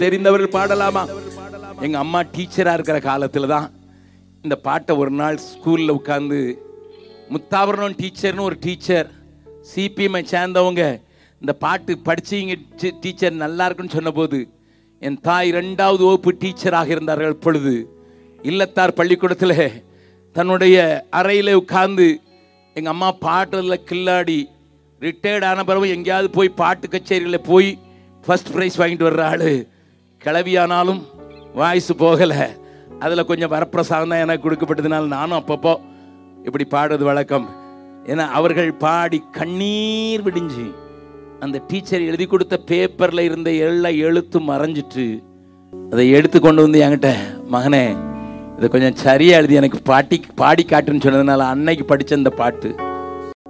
தெரிந்தவர்கள் பாடலாமா எங்க அம்மா டீச்சரா இருக்கிற காலத்துல தான் இந்த பாட்டை ஒரு நாள் ஸ்கூல்ல உட்கார்ந்து முத்தாவரணம் டீச்சர்னு ஒரு டீச்சர் சிபிஎம்ஐ சேர்ந்தவங்க இந்த பாட்டு படிச்சீங்க டீ- டீச்சர் நல்லா இருக்குன்னு சொன்னபோது என் தாய் இரண்டாவது வகுப்பு டீச்சராக இருந்தார்கள் இப்பொழுது இல்லத்தார் பள்ளிக்கூடத்தில் தன்னுடைய அறையில் உட்கார்ந்து எங்கள் அம்மா பாட்டில் கில்லாடி ரிட்டையர்ட் ஆன பிறகு எங்கேயாவது போய் பாட்டு கச்சேரியில் போய் ஃபர்ஸ்ட் ப்ரைஸ் வாங்கிட்டு வர்ற ஆளு கிளவியானாலும் வாய்ஸ் போகலை அதில் கொஞ்சம் வரப்பிரசாதம் தான் எனக்கு கொடுக்கப்பட்டதுனால நானும் அப்பப்போ இப்படி பாடுறது வழக்கம் ஏன்னா அவர்கள் பாடி கண்ணீர் விடிஞ்சு அந்த டீச்சர் எழுதி கொடுத்த பேப்பரில் இருந்த எல்லா எழுத்து மறைஞ்சிட்டு அதை எடுத்து கொண்டு வந்து என்கிட்ட மகனே இதை கொஞ்சம் சரியா எழுதி எனக்கு பாட்டி பாடி காட்டுன்னு சொன்னதுனால அன்னைக்கு படிச்ச இந்த பாட்டு